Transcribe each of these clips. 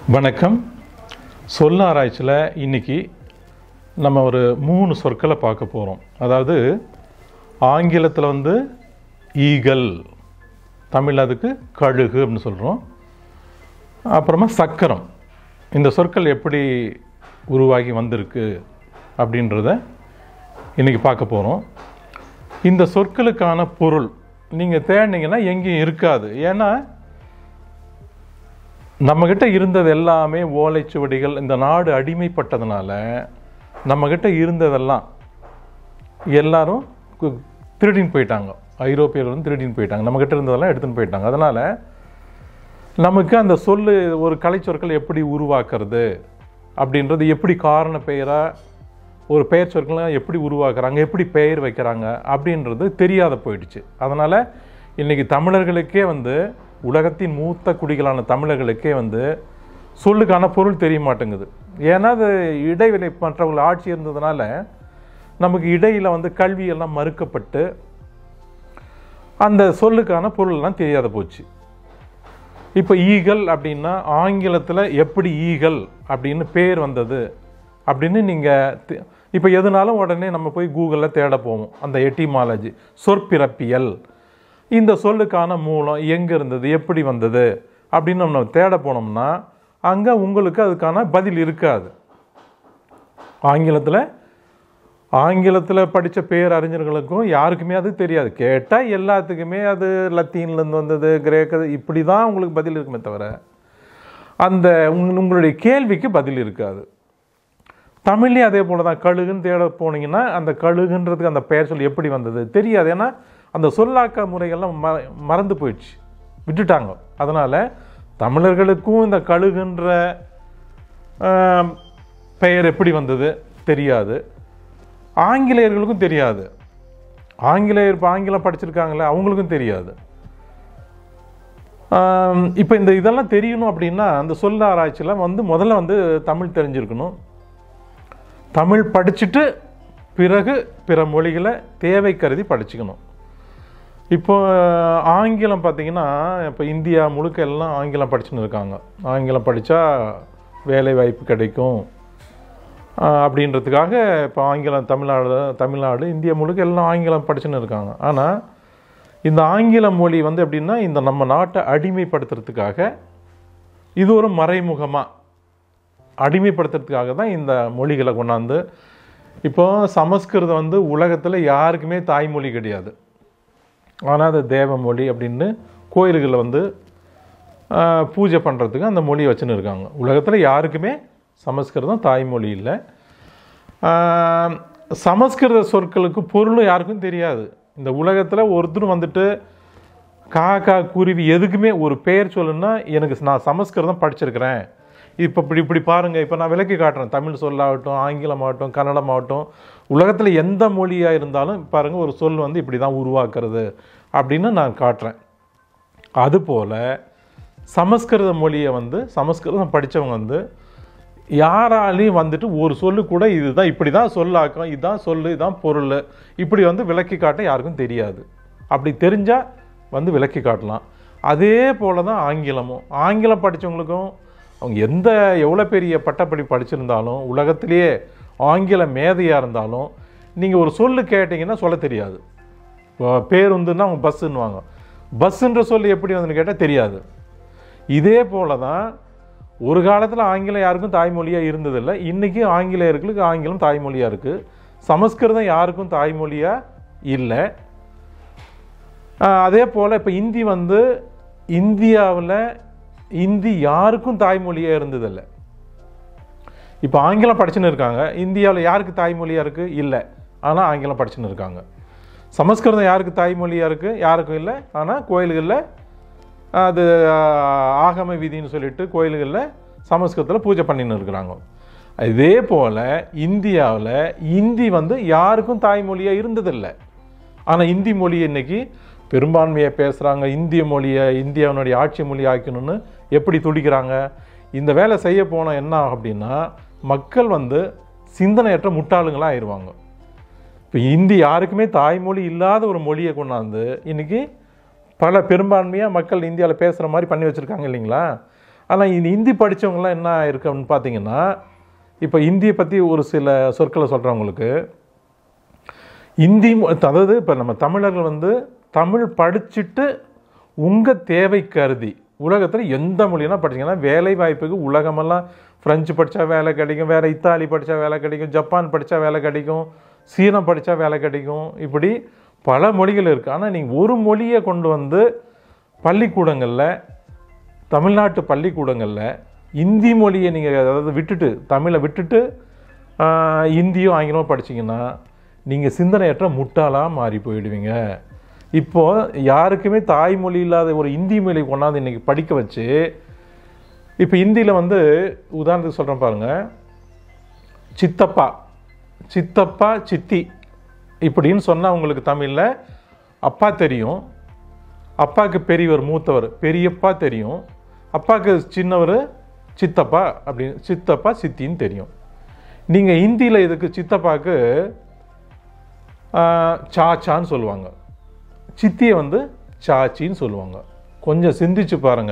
வணக்கம் சொல்ல ஆராய்ச்சியில் இன்னைக்கு நம்ம ஒரு மூணு சொற்களை பார்க்க போகிறோம் அதாவது ஆங்கிலத்தில் வந்து ஈகல் தமிழ் அதுக்கு கழுகு அப்படின்னு சொல்கிறோம் அப்புறமா சக்கரம் இந்த சொற்கள் எப்படி உருவாகி வந்திருக்கு அப்படின்றத இன்னைக்கு பார்க்க போகிறோம் இந்த சொற்களுக்கான பொருள் நீங்கள் தேடினீங்கன்னா எங்கேயும் இருக்காது ஏன்னா நம்மக்கிட்ட இருந்தது எல்லாமே ஓலைச்சுவடிகள் இந்த நாடு அடிமைப்பட்டதுனால நம்மக்கிட்ட இருந்ததெல்லாம் எல்லாரும் கு- திருடின்னு போயிட்டாங்க ஐரோப்பியர்கள் வந்து திருடின்னு போயிட்டாங்க நம்மக்கிட்ட இருந்ததெல்லாம் எடுத்துன்னு போயிட்டாங்க அதனால் நமக்கு அந்த சொல்லு ஒரு கலைச்சொற்கள் எப்படி உருவாக்குறது அப்படின்றது எப்படி காரண பெயராக ஒரு பெயர் சொற்கள்லாம் எப்படி உருவாக்குறாங்க எப்படி பெயர் வைக்கிறாங்க அப்படின்றது தெரியாத போயிடுச்சு அதனால் இன்றைக்கி தமிழர்களுக்கே வந்து உலகத்தின் மூத்த குடிகளான தமிழர்களுக்கே வந்து சொல்லுக்கான பொருள் தெரிய மாட்டேங்குது ஏன்னா அது இடைவெளி மற்றவர்கள் ஆட்சி இருந்ததுனால நமக்கு இடையில் வந்து கல்வியெல்லாம் மறுக்கப்பட்டு அந்த சொல்லுக்கான பொருள்லாம் தெரியாத போச்சு இப்போ ஈகல் அப்படின்னா ஆங்கிலத்தில் எப்படி ஈகல் அப்படின்னு பேர் வந்தது அப்படின்னு நீங்கள் இப்போ எதுனாலும் உடனே நம்ம போய் கூகுளில் தேட போவோம் அந்த எட்டிமாலஜி சொற்பிறப்பியல் இந்த சொல்லுக்கான மூலம் எங்கே இருந்தது எப்படி வந்தது அப்படின்னு நம்ம தேட போனோம்னா அங்கே உங்களுக்கு அதுக்கான பதில் இருக்காது ஆங்கிலத்தில் ஆங்கிலத்தில் படித்த பேர் அறிஞர்களுக்கும் யாருக்குமே அது தெரியாது கேட்டால் எல்லாத்துக்குமே அது லத்தீன்லேருந்து வந்தது கிரேக்க இப்படி தான் உங்களுக்கு பதில் இருக்குமே தவிர அந்த உங்க- உங்களுடைய கேள்விக்கு பதில் இருக்காது தமிழ்லேயே அதே போல தான் கழுகுன்னு தேட போனீங்கன்னா அந்த கழுகுன்றதுக்கு அந்த பெயர் சொல் எப்படி வந்தது தெரியாது ஏன்னா அந்த சொல்லாக்க முறைகள்லாம் ம மறந்து போயிடுச்சு விட்டுட்டாங்க அதனால் தமிழர்களுக்கும் இந்த கழுகுன்ற ஆம், பெயர் எப்படி வந்தது தெரியாது ஆங்கிலேயர்களுக்கும் தெரியாது ஆங்கிலேயர் இப்போ ஆங்கிலம் படிச்சிருக்காங்களே அவங்களுக்கும் தெரியாது இப்போ இந்த இதெல்லாம் தெரியணும் அப்படின்னா அந்த சொல்ல ஆராய்ச்சியில் வந்து முதல்ல வந்து தமிழ் தெரிஞ்சிருக்கணும் தமிழ் படிச்சுட்டு பிறகு பிற மொழிகளை தேவை கருதி படிச்சுக்கணும் இப்போ ஆங்கிலம் பார்த்தீங்கன்னா இப்போ இந்தியா முழுக்க எல்லாம் ஆங்கிலம் படிச்சுன்னு இருக்காங்க ஆங்கிலம் படித்தா வேலை வாய்ப்பு கிடைக்கும் ஆஹ் அப்படின்றதுக்காக இப்போ ஆங்கிலம் தமிழ்நாடு தமிழ்நாடு இந்தியா முழுக்க எல்லாம் ஆங்கிலம் படிச்சுன்னு இருக்காங்க ஆனால் இந்த ஆங்கில மொழி வந்து எப்படின்னா இந்த நம்ம நாட்டை அடிமைப்படுத்துறதுக்காக இது ஒரு மறைமுகமாக அடிமைப்படுத்துறதுக்காக தான் இந்த மொழிகளை கொண்டாந்து இப்போ சமஸ்கிருதம் வந்து உலகத்தில் யாருக்குமே தாய்மொழி கிடையாது ஆனால் அது தேவமொழி அப்படின்னு கோயில்களில் வந்து ஆஹ், பூஜை பண்ணுறதுக்கு அந்த மொழியை வச்சுன்னு இருக்காங்க உலகத்தில் யாருக்குமே சமஸ்கிருதம் தாய்மொழி இல்லை ஆஹ், சமஸ்கிருத சொற்களுக்கு பொருளும் யாருக்கும் தெரியாது இந்த உலகத்தில் ஒருத்தரும் வந்துட்டு காக்கா குருவி எதுக்குமே ஒரு பெயர் சொல்லுன்னா எனக்கு நான் சமஸ்கிருதம் படிச்சிருக்கிறேன் இப்போ இப்படி இப்படி பாருங்கள் இப்போ நான் விளக்கி காட்டுறேன் தமிழ் சொல்லாகட்டும் ஆங்கிலம் ஆகட்டும் கன்னடம் ஆகட்டும் உலகத்தில் எந்த மொழியாக இருந்தாலும் பாருங்கள் ஒரு சொல் வந்து இப்படி தான் உருவாக்குறது அப்படின்னு நான் காட்டுறேன் அதுபோல் சமஸ்கிருத மொழியை வந்து சமஸ்கிருதம் படித்தவங்க வந்து யாராலையும் வந்துட்டு ஒரு சொல்லு கூட இதுதான் இப்படி தான் சொல்லாக்கம் இதுதான் சொல்லு இதுதான் பொருள் இப்படி வந்து விளக்கி காட்ட யாருக்கும் தெரியாது அப்படி தெரிஞ்சால் வந்து விளக்கி காட்டலாம் அதே போல தான் ஆங்கிலமும் ஆங்கிலம் படித்தவங்களுக்கும் அவங்க எந்த எவ்வளோ பெரிய பட்டப்படி படிச்சிருந்தாலும் உலகத்திலேயே ஆங்கில மேதையாக இருந்தாலும் நீங்கள் ஒரு சொல்லு கேட்டிங்கன்னா சொல்ல தெரியாது இப்போ பேருந்துன்னா அவங்க பஸ்ஸுன்னுவாங்க பஸ்ஸுன்ற சொல்லு எப்படி வந்துன்னு கேட்டால் தெரியாது இதே போல தான் ஒரு காலத்தில் ஆங்கிலம் யாருக்கும் தாய்மொழியாக இருந்ததில்லை இன்றைக்கி ஆங்கிலேயர்களுக்கு ஆங்கிலம் தாய்மொழியாக இருக்குது சமஸ்கிருதம் யாருக்கும் தாய்மொழியாக இல்லை ஆஹ் அதே போல் இப்போ இந்தி வந்து இந்தியாவில் இந்தி யாருக்கும் தாய்மொழியாக இருந்ததில்லை இப்போ ஆங்கிலம் படிச்சுன்னு இருக்காங்க இந்தியாவில் யாருக்கு தாய்மொழியாக இருக்குது இல்லை ஆனால் ஆங்கிலம் படிச்சுன்னு இருக்காங்க சமஸ்கிருதம் யாருக்கு தாய்மொழியாக இருக்குது யாருக்கும் இல்லை ஆனால் கோயில்களில் அது ஆஹ், ஆகம விதின்னு சொல்லிட்டு கோயில்களில் சமஸ்கிருதத்தில் பூஜை பண்ணின்னு இருக்கிறாங்க இதே போல் இந்தியாவில் இந்தி வந்து யாருக்கும் தாய்மொழியாக இருந்ததில்லை ஆனால் இந்தி மொழி இன்னைக்கு பெரும்பான்மையை பேசுகிறாங்க இந்திய மொழியை இந்தியாவினுடைய ஆட்சி மொழி ஆக்கணும்னு எப்படி துடிக்கிறாங்க இந்த வேலை செய்ய போனால் என்ன ஆகும் அப்படின்னா மக்கள் வந்து சிந்தனையற்ற முட்டாளுங்களாக ஆயிடுவாங்க இப்போ இந்தி யாருக்குமே தாய்மொழி இல்லாத ஒரு மொழியை கொண்டாந்து இன்னைக்கு பல பெரும்பான்மையாக மக்கள் இந்தியாவில் பேசுகிற மாதிரி பண்ணி வச்சுருக்காங்க இல்லைங்களா ஆனால் இந்த ஹிந்தி படித்தவங்களாம் என்ன இருக்கு அப்படின்னு பார்த்தீங்கன்னா இப்போ இந்தியை பற்றி ஒரு சில சொற்களை சொல்கிறவங்களுக்கு இந்தி மொ- அதாவது இப்போ நம்ம தமிழர்கள் வந்து தமிழ் படிச்சுட்டு உங்கள் தேவை கருதி உலகத்தில் எந்த மொழினா படிச்சீங்கன்னா வேலை வாய்ப்புக்கு உலகமெல்லாம் ஃப்ரெஞ்சு படித்தா வேலை கிடைக்கும் வேறு இத்தாலி படித்தா வேலை கிடைக்கும் ஜப்பான் படித்தா வேலை கிடைக்கும் சீனம் படித்தா வேலை கிடைக்கும் இப்படி பல மொழிகள் இருக்குது ஆனால் நீங்கள் ஒரு மொழியை கொண்டு வந்து பள்ளிக்கூடங்களில் தமிழ்நாட்டு பள்ளிக்கூடங்களில் இந்தி மொழியை நீங்கள் அதாவது விட்டுட்டு தமிழை விட்டுட்டு ஆஹ், இந்தியும் ஆங்கிலமும் படிச்சீங்கன்னா நீங்கள் சிந்தனையற்ற முட்டாளாக மாறி போயிடுவீங்க இப்போ யாருக்குமே தாய்மொழி இல்லாத ஒரு இந்தி மொழி கொண்டாந்து இன்னைக்கு படிக்க வச்சு இப்போ இந்தியில் வந்து உதாரணத்துக்கு சொல்கிறேன் பாருங்க சித்தப்பா சித்தப்பா சித்தி இப்படின்னு சொன்னால் உங்களுக்கு தமிழில் அப்பா தெரியும் அப்பாவுக்கு பெரியவர் மூத்தவர் பெரியப்பா தெரியும் அப்பாவுக்கு சின்னவர் சித்தப்பா அப்படின்னு சித்தப்பா சித்தின்னு தெரியும் நீங்கள் ஹிந்தியில் இதுக்கு சித்தப்பாவுக்கு ஆஹ், சாச்சான்னு சொல்லுவாங்க சித்தியை வந்து சாச்சின்னு சொல்லுவாங்க கொஞ்சம் சிந்திச்சு பாருங்க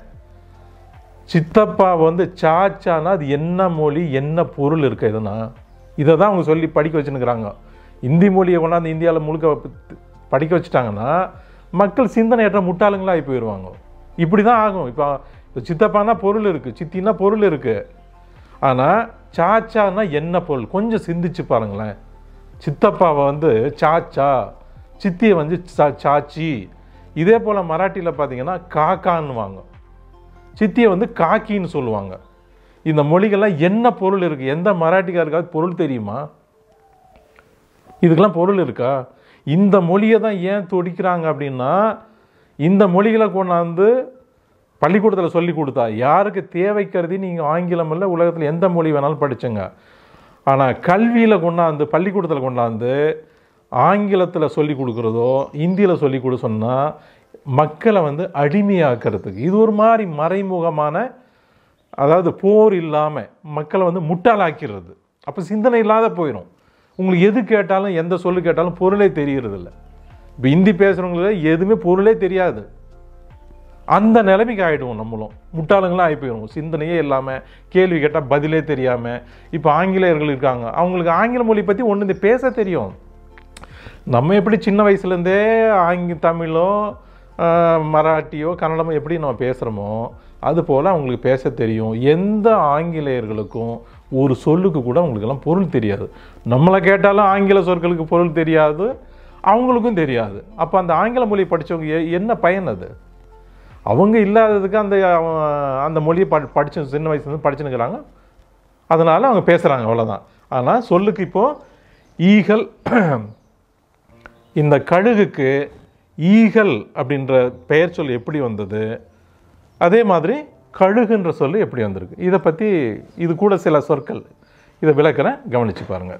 சித்தப்பா வந்து சாச்சானா அது என்ன மொழி என்ன பொருள் இருக்கு இதுனா இதை தான் அவங்க சொல்லி படிக்க வச்சுன்னுக்குறாங்க இந்தி மொழியை கொண்டாந்து இந்தியாவில் முழுக்க ப- படிக்க வச்சுட்டாங்கன்னா மக்கள் சிந்தனையற்ற முட்டாளுங்களாகி போயிடுவாங்க இப்படி தான் ஆகும் இப்போ இப்போ சித்தப்பானா பொருள் இருக்குது சித்தினா பொருள் இருக்குது ஆனால் சாச்சானா என்ன பொருள் கொஞ்சம் சிந்திச்சு பாருங்களேன் சித்தப்பாவை வந்து சாச்சா சித்தியை வந்து சா- சாச்சி இதே போல் மராட்டியில் பார்த்தீங்கன்னா காக்கான்னுவாங்க சித்தியை வந்து காக்கின்னு சொல்லுவாங்க இந்த மொழிகள்லாம் என்ன பொருள் இருக்குது எந்த மராட்டிக்காருக்காவது பொருள் தெரியுமா இதுக்கெல்லாம் பொருள் இருக்கா இந்த மொழியை தான் ஏன் துடிக்கிறாங்க அப்படின்னா இந்த மொழிகளை கொண்டாந்து பள்ளிக்கூடத்தில் சொல்லி கொடுத்தா யாருக்கு தேவை கருதி நீங்கள் ஆங்கிலம் இல்லை உலகத்தில் எந்த மொழி வேணாலும் படிச்சுங்க ஆனால் கல்வியில் கொண்டாந்து பள்ளிக்கூடத்தில் கொண்டாந்து ஆங்கிலத்தில் சொல்லி கொடுக்குறதோ ஹிந்தியில் சொல்லி கொடு சொன்னால் மக்களை வந்து அடிமையாக்கிறதுக்கு இது ஒரு மாதிரி மறைமுகமான அதாவது போர் இல்லாமல் மக்களை வந்து முட்டாளாக்கிறது அப்போ சிந்தனை இல்லாத போயிடும் உங்களுக்கு எது கேட்டாலும் எந்த சொல்லு கேட்டாலும் பொருளே தெரியறது இல்லை இப்போ ஹிந்தி பேசுகிறவங்களுக்கு எதுவுமே பொருளே தெரியாது அந்த நிலைமைக்கு ஆகிடுவோம் நம்மளும் முட்டாளுங்களாம் ஆகி போயிடும் சிந்தனையே இல்லாமல் கேள்வி கேட்டால் பதிலே தெரியாமல் இப்போ ஆங்கிலேயர்கள் இருக்காங்க அவங்களுக்கு ஆங்கில மொழி பற்றி ஒன்று பேச தெரியும் நம்ம எப்படி சின்ன வயசுலேருந்தே ஆங்கி தமிழோ ஆஹ், மராட்டியோ கன்னடமோ எப்படி நம்ம பேசுகிறோமோ அது போல் அவங்களுக்கு பேச தெரியும் எந்த ஆங்கிலேயர்களுக்கும் ஒரு சொல்லுக்கு கூட அவங்களுக்கெல்லாம் பொருள் தெரியாது நம்மளை கேட்டாலும் ஆங்கில சொற்களுக்கு பொருள் தெரியாது அவங்களுக்கும் தெரியாது அப்போ அந்த ஆங்கில மொழி படித்தவங்க எ- என்ன பயன் அது அவங்க இல்லாததுக்கு அந்த அவன் அந்த மொழியை படி படிச்சு சின்ன வயசுலேருந்து படிச்சுன்னுக்குறாங்க அதனால் அவங்க பேசுகிறாங்க அவ்வளோதான் ஆனால் சொல்லுக்கு இப்போது ஈகல் இந்த கழுகுக்கு ஈகல் அப்படின்ற பெயர் சொல் எப்படி வந்தது அதே மாதிரி கழுகுன்ற சொல்லு எப்படி வந்திருக்கு இதை பற்றி இது கூட சில சொற்கள் இதை விளக்குறேன் கவனிச்சு பாருங்கள்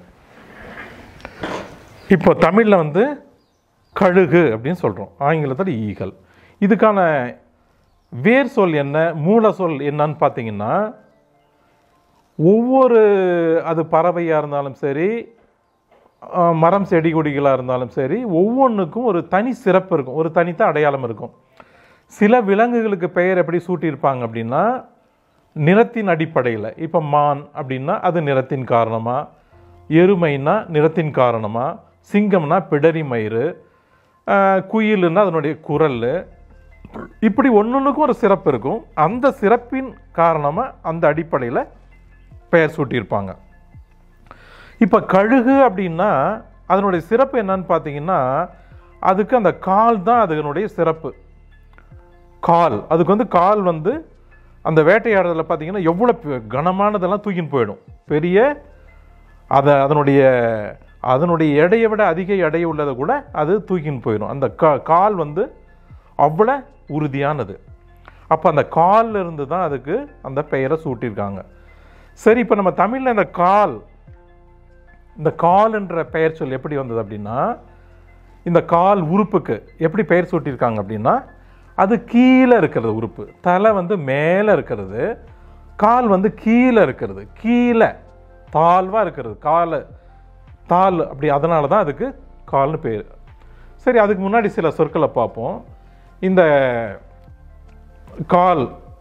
இப்போ தமிழில் வந்து கழுகு அப்படின்னு சொல்கிறோம் ஆங்கிலத்தில் ஈகல் இதுக்கான வேர் சொல் என்ன மூல சொல் என்னன்னு பார்த்தீங்கன்னா ஒவ்வொரு அது பறவையாக இருந்தாலும் சரி அஹ், மரம் செடி கொடிகளாக இருந்தாலும் சரி ஒவ்வொன்றுக்கும் ஒரு தனி சிறப்பு இருக்கும் ஒரு தனித்த அடையாளம் இருக்கும் சில விலங்குகளுக்கு பெயர் எப்படி சூட்டியிருப்பாங்க அப்படின்னா நிறத்தின் அடிப்படையில் இப்போ மான் அப்படின்னா அது நிறத்தின் காரணமாக எருமைனா நிறத்தின் காரணமாக சிங்கம்னா பிடரி மயிறு ஆஹ், குயிலுன்னா அதனுடைய குரல் இப்படி ஒன்னொன்றுக்கும் ஒரு சிறப்பு இருக்கும் அந்த சிறப்பின் காரணமாக அந்த அடிப்படையில் பெயர் சூட்டியிருப்பாங்க இப்போ கழுகு அப்படின்னா அதனுடைய சிறப்பு என்னன்னு பார்த்தீங்கன்னா அதுக்கு அந்த கால் தான் அதனுடைய சிறப்பு கால் அதுக்கு வந்து கால் வந்து அந்த வேட்டையாடுறதுல பார்த்தீங்கன்னா எவ்வளோ பெ- கனமானதெல்லாம் தூக்கின்னு போயிடும் பெரிய அதை அதனுடைய அதனுடைய எடையை விட அதிக எடை உள்ளதை கூட அது தூக்கின்னு போயிடும் அந்த கா கால் வந்து அவ்வளோ உறுதியானது அப்போ அந்த கால்ல இருந்து தான் அதுக்கு அந்த பெயரை சூட்டியிருக்காங்க சரி இப்போ நம்ம தமிழில் இந்த கால் இந்த கால் என்ற பெயர் சொல் எப்படி வந்தது அப்படின்னா இந்த கால் உறுப்புக்கு எப்படி பெயர் சூட்டியிருக்காங்க அப்படின்னா அது கீழே இருக்கிறது உறுப்பு தலை வந்து மேலே இருக்கிறது கால் வந்து கீழே இருக்கிறது கீழே தாழ்வாக இருக்கிறது கால் தாள் அப்படி அதனால தான் அதுக்கு கால்னு பேர் சரி அதுக்கு முன்னாடி சில சொற்களை பார்ப்போம் இந்த கால்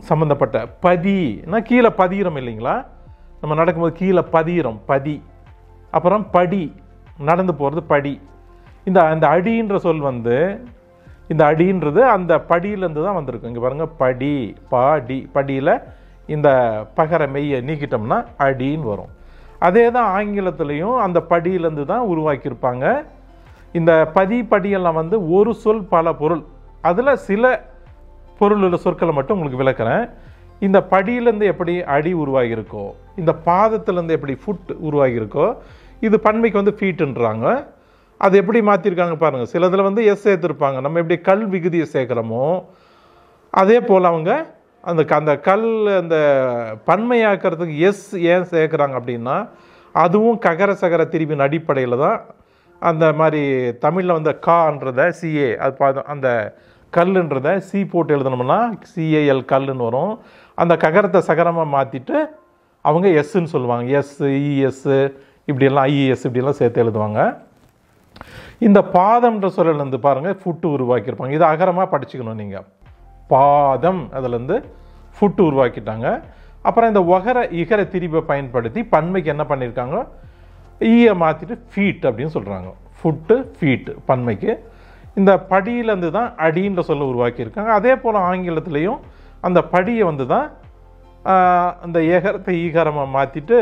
சம்மந்தப்பட்ட பதினா கீழே பதிகிறோம் இல்லைங்களா நம்ம நடக்கும்போது கீழே பதிகிறோம் பதி அப்புறம் படி நடந்து போகிறது படி இந்த அந்த அடின்ற சொல் வந்து இந்த அடின்றது அந்த படியிலேருந்து தான் வந்திருக்கு இங்கே பாருங்கள் படி பாடி படியில் இந்த பகர மெய்யை நீக்கிட்டோம்னா அடின்னு வரும் அதே தான் ஆங்கிலத்துலேயும் அந்த படியிலேருந்து தான் உருவாக்கியிருப்பாங்க இந்த பதி படியெல்லாம் வந்து ஒரு சொல் பல பொருள் அதில் சில பொருள் உள்ள சொற்களை மட்டும் உங்களுக்கு விளக்குறேன் இந்த படியிலேருந்து எப்படி அடி உருவாகியிருக்கோ இந்த பாதத்துலேருந்து எப்படி ஃபுட் உருவாகியிருக்கோ இது பன்மைக்கு வந்து ஃபீட்டுன்றாங்க அது எப்படி மாற்றிருக்காங்க பாருங்கள் சிலதில் வந்து எஸ் சேர்த்துருப்பாங்க நம்ம எப்படி கல் விகுதியை சேர்க்குறோமோ அதே போல் அவங்க அந்த க- அந்த கல் அந்த பன்மையாக்கிறதுக்கு எஸ் ஏன் சேர்க்குறாங்க அப்படின்னா அதுவும் ககர சகர திரிவின் அடிப்படையில் தான் அந்த மாதிரி தமிழில் வந்து கான்றத சிஏ அது பா அந்த கல்லுன்றத சி போட்டு எழுதணும்னா சிஏஎல் கல்லுன்னு வரும் அந்த ககரத்தை சகரமாக மாற்றிட்டு அவங்க எஸ்ன்னு சொல்லுவாங்க எஸ் இஎஸ் இப்படியெல்லாம் ஐஇஎஸ் இப்படியெல்லாம் சேர்த்து எழுதுவாங்க இந்த பாதம்ன்ற சொல்லிலேருந்து பாருங்கள் ஃபுட்டு உருவாக்கியிருப்பாங்க இது அகரமாக படிச்சுக்கணும் நீங்கள் பாதம் அதுலேருந்து ஃபுட்டு உருவாக்கிட்டாங்க அப்புறம் இந்த ஒகர இகர திரிபை பயன்படுத்தி பன்மைக்கு என்ன பண்ணியிருக்காங்க ஈயை மாற்றிட்டு ஃபீட் அப்படின்னு சொல்கிறாங்க ஃபுட்டு ஃபீட் பன்மைக்கு இந்த படியிலேருந்து தான் அடின்ற சொல்ல உருவாக்கியிருக்காங்க அதே போல் ஆங்கிலத்துலேயும் அந்த படியை வந்து தான் ஆஹ், அந்த ஏகரத்தை ஈகரமாக மாற்றிட்டு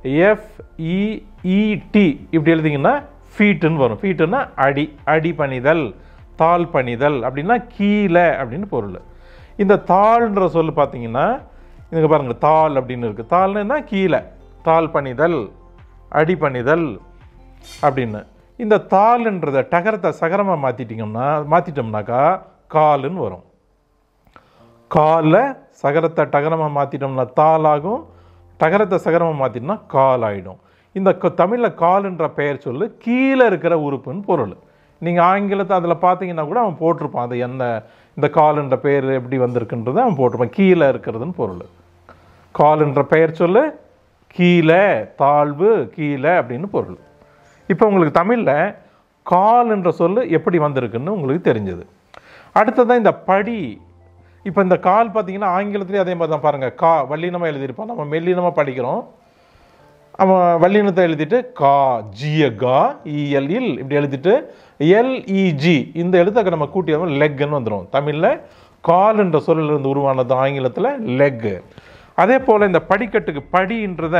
எஃப்இஇடி இப்படி எழுதிங்கன்னா ஃபீட்டுன்னு வரும் ஃபீட்டுன்னா அடி அடி பணிதல் தாழ் பணிதல் அப்படின்னா கீழே அப்படின்னு பொருள் இந்த தாழ்ன்ற சொல் பார்த்தீங்கன்னா இங்க பாருங்க தாள் அப்படின்னு இருக்குது தாள்னா கீழே தாழ் பணிதல் அடி பணிதல் அப்படின்னு இந்த தாள்ன்றத டகரத்தை சகரமாக மாற்றிட்டிங்கன்னா மாற்றிட்டோம்னாக்கா காலுன்னு வரும் காலில் சகரத்தை டகரமாக மாற்றிட்டோம்னா தாளாகும் டகரத்தை சகரமாக மாற்றிட்டோம்னா கால் ஆகிடும் இந்த தமிழில் கால்ன்ற பெயர் சொல்லு கீழே இருக்கிற உறுப்புன்னு பொருள் நீங்கள் ஆங்கிலத்தை அதில் பார்த்தீங்கன்னா கூட அவன் போட்டிருப்பான் அது என்ன இந்த கால்ன்ற பெயர் எப்படி வந்திருக்குன்றதை அவன் போட்டிருப்பான் கீழே இருக்கிறதுன்னு பொருள் கால்ன்ற பெயர் சொல்லு கீழே தாழ்வு கீழே அப்படின்னு பொருள் இப்போ உங்களுக்கு தமிழில் கால் என்ற சொல்லு எப்படி வந்திருக்குன்னு உங்களுக்கு தெரிஞ்சது அடுத்ததான் இந்த படி இப்போ இந்த கால் பார்த்தீங்கன்னா ஆங்கிலத்திலேயே அதே மாதிரி தான் பாருங்கள் கா வல்லினமாக எழுதியிருப்பான் நம்ம மெல்லினமாக படிக்கிறோம் அவன் வல்லினத்தை எழுதிட்டு கா ஜிய கா இஎல் இல் இப்படி எழுதிட்டு எல்இஜி இந்த எழுத்தை நம்ம கூட்டி லெக்குன்னு வந்துடும் தமிழில் கால் என்ற சொல்லிலிருந்து உருவானது ஆங்கிலத்தில் லெக் அதே போல் இந்த படிக்கட்டுக்கு படின்றத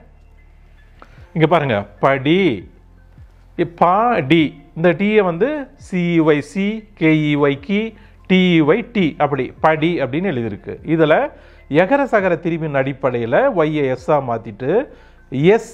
இங்கே பாருங்க படி பா டி இந்த டீயை வந்து சிஇஒய் சி கேஇஒய் கி டிஇஒய் டி அப்படி படி அப்படின்னு எழுதியிருக்கு இதில் எகர சகர திரிவின் அடிப்படையில் ஒய்யை எஸ்ஸாக மாற்றிட்டு எஸ்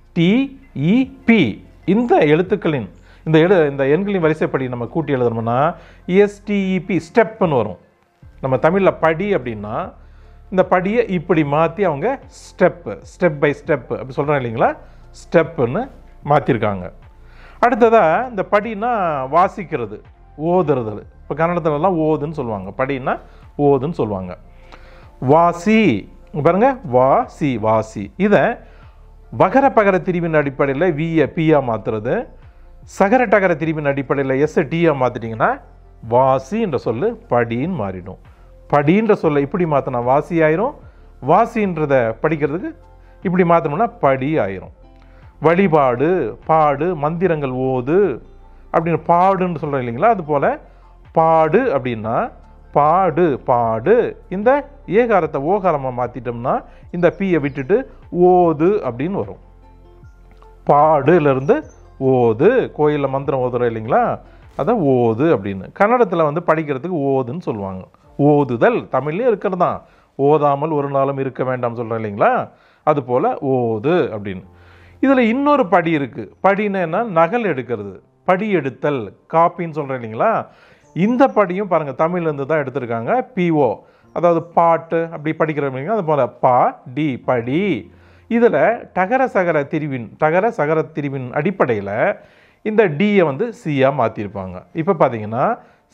டிஇபி இந்த எழுத்துக்களின் இந்த எழு இந்த எண்களின் வரிசைப்படி நம்ம கூட்டி எழுதணும்னா எஸ்டிஇபி ஸ்டெப்னு வரும் நம்ம தமிழில் படி அப்படின்னா இந்த படியை இப்படி மாற்றி அவங்க ஸ்டெப்பு ஸ்டெப் பை ஸ்டெப் அப்படி சொல்கிறோம் இல்லைங்களா ஸ்டெப்புன்னு மாற்றிருக்காங்க அடுத்ததாக இந்த படின்னா வாசிக்கிறது ஓதுறது இப்போ கன்னடத்துலலாம் ஓதுன்னு சொல்லுவாங்க படின்னா ஓதுன்னு சொல்லுவாங்க வாசி இங்க பாருங்க வாசி வாசி இதை வகர பகர திரிவின் அடிப்படையில் வியை பியா மாற்றுறது சகர டகர திரிவின் அடிப்படையில் எஸ் டியா மாற்றிட்டிங்கன்னா வாசி என்ற சொல்லு படின்னு மாறிடும் படின்ற சொல்லை இப்படி மாற்றினா வாசி ஆயிரும் வாசின்றத படிக்கிறதுக்கு இப்படி மாற்றணும்னா படி ஆயிரும் வழிபாடு பாடு மந்திரங்கள் ஓது அப்படின்னு பாடுன்னு சொல்கிறோம் இல்லைங்களா அது போல் பாடு அப்படின்னா பாடு பாடு இந்த ஏகாரத்தை ஓகாரமாக மாற்றிட்டோம்னா இந்த பீயை விட்டுட்டு ஓது அப்படின்னு வரும் பாடுலேருந்து ஓது கோயிலில் மந்திரம் ஓதுறோம் இல்லைங்களா அதான் ஓது அப்படின்னு கன்னடத்தில் வந்து படிக்கிறதுக்கு ஓதுன்னு சொல்லுவாங்க ஓதுதல் தமிழ்லேயே இருக்கிறது தான் ஓதாமல் ஒரு நாளும் இருக்க வேண்டாம் சொல்கிறோம் இல்லைங்களா அது போல் ஓது அப்படின்னு இதில் இன்னொரு படி இருக்குது படின்னா என்ன நகல் எடுக்கிறது படி எடுத்தல் காப்பின்னு சொல்கிறேன் இல்லைங்களா இந்த படியும் பாருங்கள் தமிழ்லேருந்து தான் எடுத்திருக்காங்க பிஓ அதாவது பாட்டு அப்படி படிக்கிறவங்க அது போல் பா டி படி இதில் டகர சகர திரிவின் டகர சகர திரிவின் அடிப்படையில் இந்த டியை வந்து சியாக மாற்றிருப்பாங்க இப்போ பார்த்தீங்கன்னா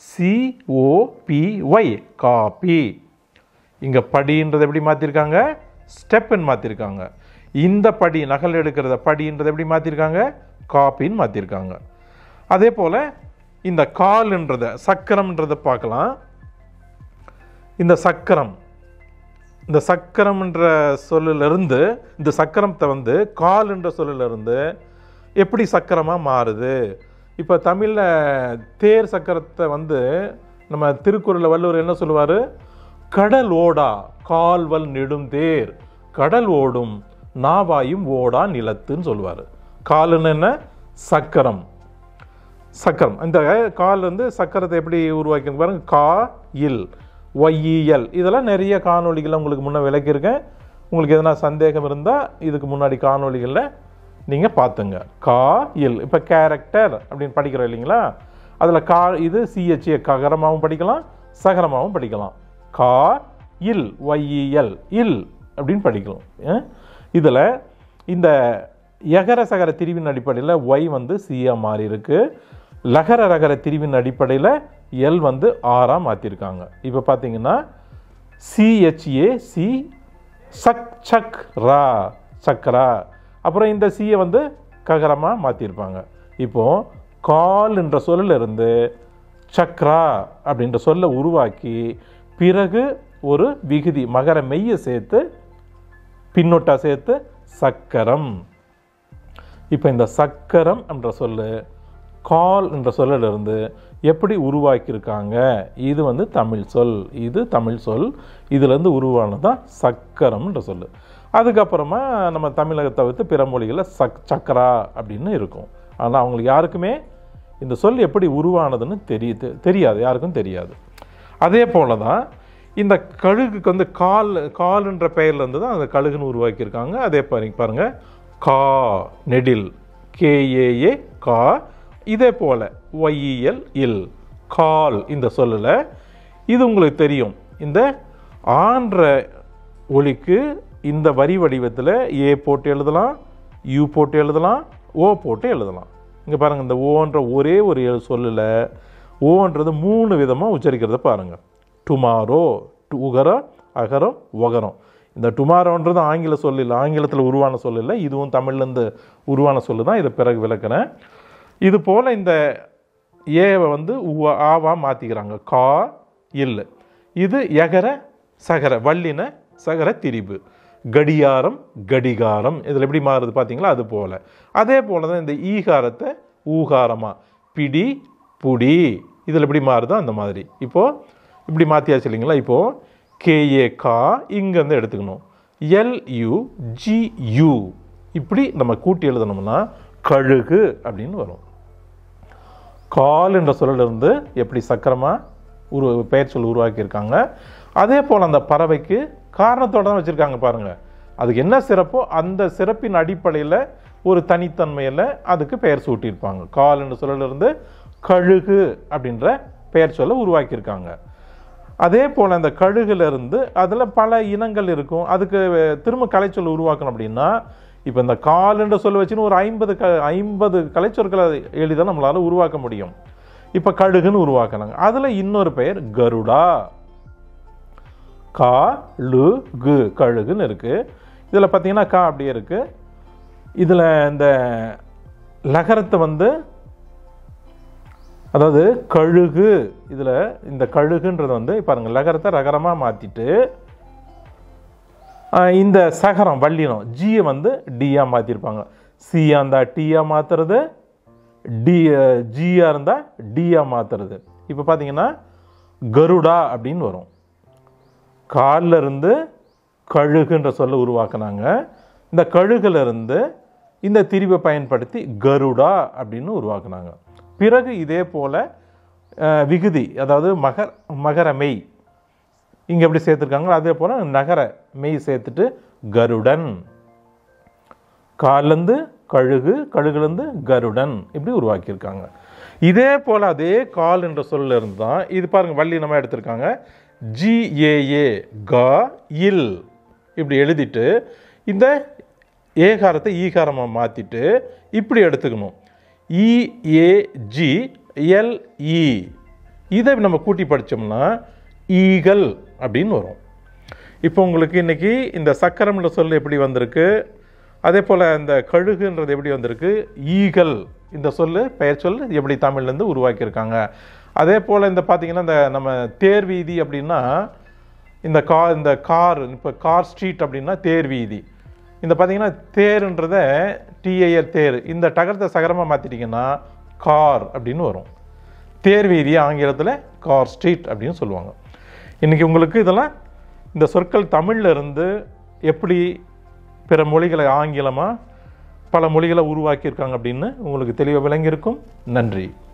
சிஓபிஒய் காப்பி இங்கே படின்றதை எப்படி மாற்றிருக்காங்க ஸ்டெப்புன்னு மாற்றிருக்காங்க இந்த படி நகல் எடுக்கிறத படின்றதை எப்படி மாற்றிருக்காங்க காப்பின்னு மாற்றிருக்காங்க அதே போல் இந்த கால்ன்றத சக்கரம்ன்றதை பார்க்கலாம் இந்த சக்கரம் இந்த சக்கரம்ன்ற சொல்லிலிருந்து இந்த சக்கரத்தை வந்து கால் என்ற சொல்லிலிருந்து எப்படி சக்கரமாக மாறுது இப்போ தமிழில் தேர் சக்கரத்தை வந்து நம்ம திருக்குறளில் வள்ளுவர் என்ன சொல்லுவார் கடல் ஓடா கால்வல் நெடும் தேர் கடல் ஓடும் நாவாயும் ஓடா நிலத்துன்னு சொல்லுவார் காலுன்னு என்ன சக்கரம் சக்கரம் இந்த கால் வந்து சக்கரத்தை எப்படி உருவாக்கி பாருங்க கா இல் ஒய்இஎல் இதெல்லாம் நிறைய காணொளிகளை உங்களுக்கு முன்ன விளக்கியிருக்கேன் உங்களுக்கு எதனா சந்தேகம் இருந்தால் இதுக்கு முன்னாடி காணொளிகளில் நீங்கள் பார்த்துங்க கா இல் இப்போ கேரக்டர் அப்படின்னு படிக்கிறோம் இல்லைங்களா அதில் கா இது சிஹெச்ஏ ககரமாகவும் படிக்கலாம் சகரமாகவும் படிக்கலாம் கா இல் ஒய்இஎல் இல் அப்படின்னு படிக்கலாம் இதில் இந்த யகர சகர திரிவின் அடிப்படையில் ஒய் வந்து சியா மாறி இருக்கு லகர ரகர திரிவின் அடிப்படையில் எல் வந்து ஆறா மாற்றிருக்காங்க இப்போ பார்த்தீங்கன்னா சிஹெச்ஏ சி சக் சக் ரா சக்கரா அப்புறம் இந்த சியை வந்து ககரமாக மாற்றிருப்பாங்க இப்போ கால் என்ற சொல்லில் இருந்து சக்ரா அப்படின்ற சொல்லை உருவாக்கி பிறகு ஒரு விகுதி மகர மெய்யை சேர்த்து பின்னொட்டா சேர்த்து சக்கரம் இப்போ இந்த சக்கரம் என்ற சொல்லு கால் என்ற சொல்லிலிருந்து எப்படி உருவாக்கியிருக்காங்க இது வந்து தமிழ் சொல் இது தமிழ் சொல் இதுலேருந்து உருவானது தான் சக்கரம்ன்ற சொல்லு அதுக்கப்புறமா நம்ம தமிழகத்தை தவிர்த்து பிற மொழிகளில் சக் சக்கரா அப்படின்னு இருக்கும் ஆனால் அவங்களுக்கு யாருக்குமே இந்த சொல் எப்படி உருவானதுன்னு தெரிய தெ- தெரியாது யாருக்கும் தெரியாது அதே போல தான் இந்த கழுகுக்கு வந்து கால் கால்ன்ற பெயர்லேருந்து தான் அந்த கழுகுன்னு உருவாக்கியிருக்காங்க அதே பாருங்க பாருங்க கா நெடில் கேஏஏ கா இதே போல ஒய்இஎல் இல் கால் இந்த சொல்லில் இது உங்களுக்கு தெரியும் இந்த ஆன்ற ஒலிக்கு இந்த வரி வடிவத்தில் ஏ போட்டு எழுதலாம் யூ போட்டு எழுதலாம் ஓ போட்டு எழுதலாம் இங்கே பாருங்கள் இந்த ஓன்ற ஒரே ஒரு எழு சொல்லில் ஓன்றது மூணு விதமாக உச்சரிக்கிறத பாருங்கள் டுமாரோ உகரம் அகரம் ஒகரம் இந்த டுமாரோன்றது ஆங்கில சொல் இல்லை ஆங்கிலத்தில் உருவான சொல் இல்லை இதுவும் தமிழ்லேருந்து உருவான சொல்லு தான் இதை பிறகு விளக்குறேன் இது போல் இந்த ஏவை வந்து உவ ஆவா மாற்றிக்கிறாங்க கா இல் இது எகர சகர வல்லின சகர திரிபு கடியாரம் கடிகாரம் இதில் எப்படி மாறுது பார்த்தீங்களா அது போல் அதே போல் தான் இந்த ஈகாரத்தை ஊகாரமாக பிடி புடி இதில் எப்படி மாறுதோ அந்த மாதிரி இப்போது இப்படி மாற்றியாச்சு இல்லைங்களா இப்போது கேஏ கா இங்கேருந்து எடுத்துக்கணும் எல்யூ ஜியூ இப்படி நம்ம கூட்டி எழுதணும்னா கழுகு அப்படின்னு வரும் கால் என்ற சொல்லிலிருந்து எப்படி சக்கரமாக உரு பெயர் சொல் உருவாக்கியிருக்காங்க அதே போல் அந்த பறவைக்கு காரணத்தோட தான் வச்சுருக்காங்க பாருங்கள் அதுக்கு என்ன சிறப்போ அந்த சிறப்பின் அடிப்படையில் ஒரு தனித்தன்மையில் அதுக்கு பெயர் சூட்டியிருப்பாங்க கால் என்ற சொல்லிலிருந்து கழுகு அப்படின்ற பெயர் சொல்ல உருவாக்கியிருக்காங்க அதே போல் அந்த கழுகுல இருந்து அதில் பல இனங்கள் இருக்கும் அதுக்கு திரும்ப கலைச்சொல் உருவாக்கணும் அப்படின்னா இப்போ இந்த கால் என்ற சொல்ல வச்சுன்னு ஒரு ஐம்பது க ஐம்பது கலைச்சொற்களை எளிதாக நம்மளால் உருவாக்க முடியும் இப்போ கழுகுன்னு உருவாக்கினாங்க அதில் இன்னொரு பெயர் கருடா கா லு கு கழுகுன்னு இருக்குது இதில் பார்த்தீங்கன்னா கா அப்படியே இருக்குது இதில் இந்த லகரத்தை வந்து அதாவது கழுகு இதில் இந்த கழுகுன்றது வந்து பாருங்க லகரத்தை ரகரமாக மாற்றிட்டு இந்த சகரம் வல்லினம் ஜியை வந்து டியா மாற்றிருப்பாங்க சியா இருந்தால் டியா மாற்றுறது டி ஜியா இருந்தால் டியா மாற்றுறது இப்போ பார்த்தீங்கன்னா கருடா அப்படின்னு வரும் கால்ல இருந்து கழுகுன்ற சொல்ல உருவாக்குனாங்க இந்த கழுகுல இருந்து இந்த திரிவை பயன்படுத்தி கருடா அப்படின்னு உருவாக்குனாங்க பிறகு இதே போல அஹ், விகுதி அதாவது மகர் மகர மெய் இங்கே எப்படி சேர்த்துருக்காங்களோ அதே போல் நகர மெய் சேர்த்துட்டு கருடன் கால்லேருந்து கழுகு கழுகுலேருந்து கருடன் இப்படி உருவாக்கியிருக்காங்க இதே போல் அதே கால் என்ற சொல்ல இருந்து தான் இது பாருங்க வல்லினமாக எடுத்திருக்காங்க ஜிஏஏ கா இல் இப்படி எழுதிட்டு இந்த ஏகாரத்தை ஈகாரமாக மாற்றிட்டு இப்படி எடுத்துக்கணும் இஏஜி எல்இ இதை நம்ம கூட்டி படித்தோம்னா ஈகல் அப்படின்னு வரும் இப்போ உங்களுக்கு இன்னைக்கு இந்த சக்கரம்ன்ற சொல் எப்படி வந்திருக்கு அதே போல் இந்த கழுகுன்றது எப்படி வந்திருக்கு ஈகல் இந்த சொல் பெயர் சொல் எப்படி தமிழ்லேருந்து உருவாக்கியிருக்காங்க அதே போல் இந்த பார்த்தீங்கன்னா இந்த நம்ம தேர் வீதி அப்படின்னா இந்த கா இந்த கார் இப்போ கார் ஸ்ட்ரீட் அப்படின்னா தேர் வீதி இந்த பார்த்தீங்கன்னா தேருன்றத டிஏஆர் தேர் இந்த டகரத்தை சகரமாக மாற்றிட்டிங்கன்னா கார் அப்படின்னு வரும் தேர் வீதி ஆங்கிலத்தில் கார் ஸ்ட்ரீட் அப்படின்னு சொல்லுவாங்க இன்றைக்கி உங்களுக்கு இதெல்லாம் இந்த சொற்கள் தமிழ்ல இருந்து எப்படி பிற மொழிகளை ஆங்கிலமாக பல மொழிகளை உருவாக்கியிருக்காங்க அப்படின்னு உங்களுக்கு தெளிவாக விளங்கியிருக்கும் நன்றி